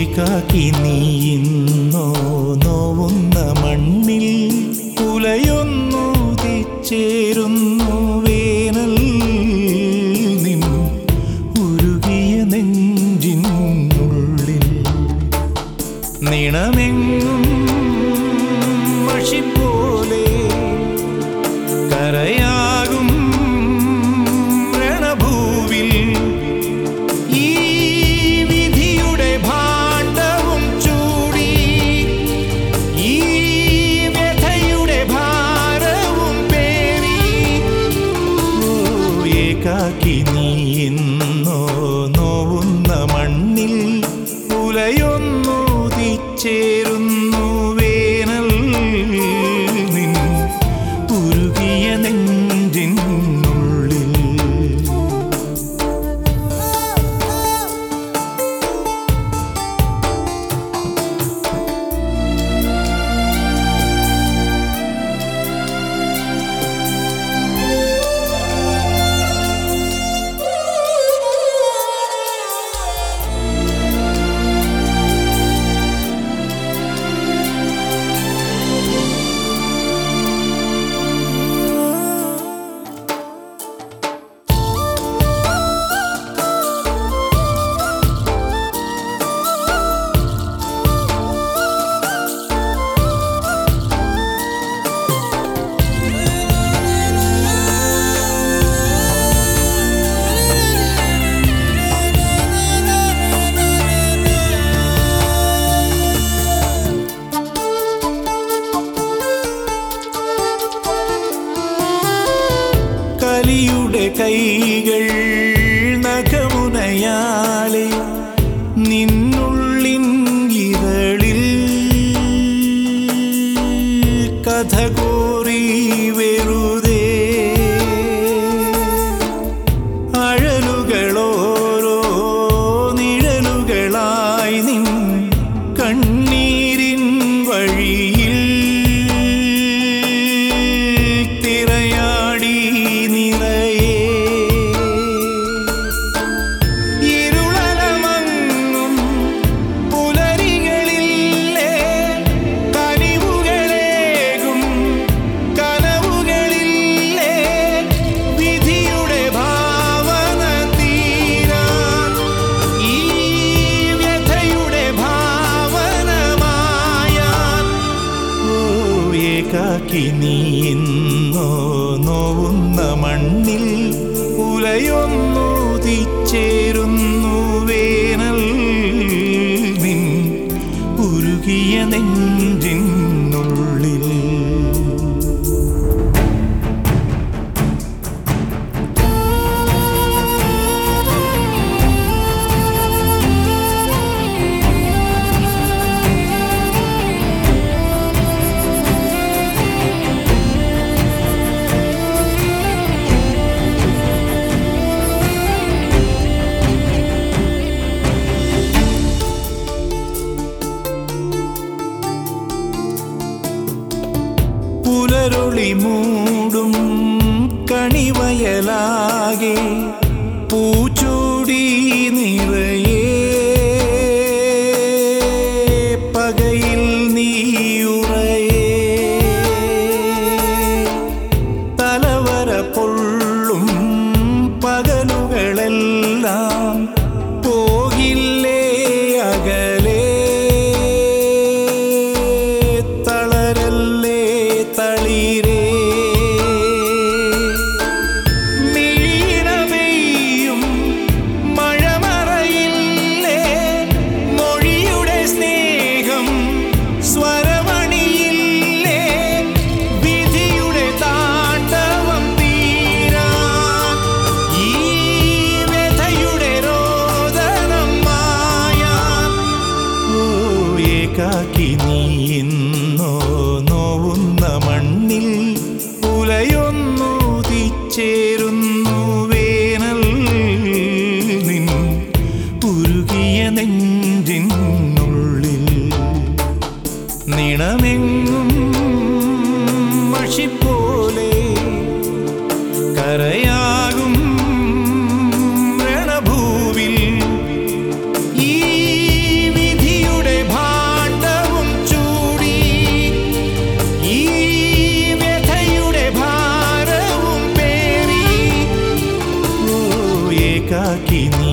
ഏകാക്കി നീയിന്നോ നോവുന്ന മണ്ണിൽ പുലയൊന്നു ചേരുന്നു വേനൽ നിൻ ഉരുകിയ നെഞ്ചിനുള്ളിൽ നിണമെങ്ങും മഷിപ്പോലെ കരയാകും രണഭൂവിൽ ഈ വിധിയുടെ ഭാണ്ഡവും ചൂടി ഈ വ്യഥയുടെ ഭാരവും പേറി ഓ ഏകാക്കി നീ ഇന്നോ നോവുന്ന മണ്ണിൽ ഉലയൊന്നു ചേരുന്നു വേനൽ നിൻ ഉരുകിയ നെഞ്ചിനുള്ളിൽ കലിയുടെ കൈകൾ നഖമുനയാലെ നിന്നുള്ളിൻ ഇതളിൽ കഥ കോറി വെറുതെ അഴലുകളോരോ നിഴലുകളായി നിൻ കണ്ണീരിൻ വഴിയിൽ തിരയാടി നിറയെ ഇരുളലമങ്ങും പുലരികളില്ലേ കനിവുകളേകും കനവുകളില്ലേ വിധിയുടെ ഭാവന തീരാൻ ഈ വ്യഥയുടെ ഭാവനമായാൻ ഓ ഏകാക്കി നീ ഇന്നോ നോവുന്ന മണ്ണിൽ ഉലയൊന്നു ചേരുന്നു വേനൽ നിൻ ഉരുകിയ നെഞ്ചിനുള്ളിൽ പുലരൊളി മൂടും കണിവയലാകെ പൂച്ചൂടി നിറയെ പകയിൽ നീയുറയെ തലവര പൊള്ളും പകലുകളെല്ലാം പോകില്ലേ അകലേ തളരല്ലേ തളിരേ മിഴിയിടമെയ്യും മഴമറയില്ലേ മൊഴിയുടെ സ്നേഹം സ്വരമണിയില്ലേ വിധിയുടെ താണ്ഡവം തീരാൻ ഈ വ്യഥയുടെ രോദനം മായാൻ ഓ ഏകാക്കി നീ ഇന്നോ നോവുന്ന മണ്ണിൽ ഉലയൊന്നു ചേരുന്നു വേനൽ നിൻ ഉരുകിയ നെഞ്ചിനുള്ളിൽ നിണമെങ്ങും മഷിപ്പോലെ കരയാകും രണഭൂവിൽ ഈ വിധിയുടെ ഉണ്ടാക്കി നീ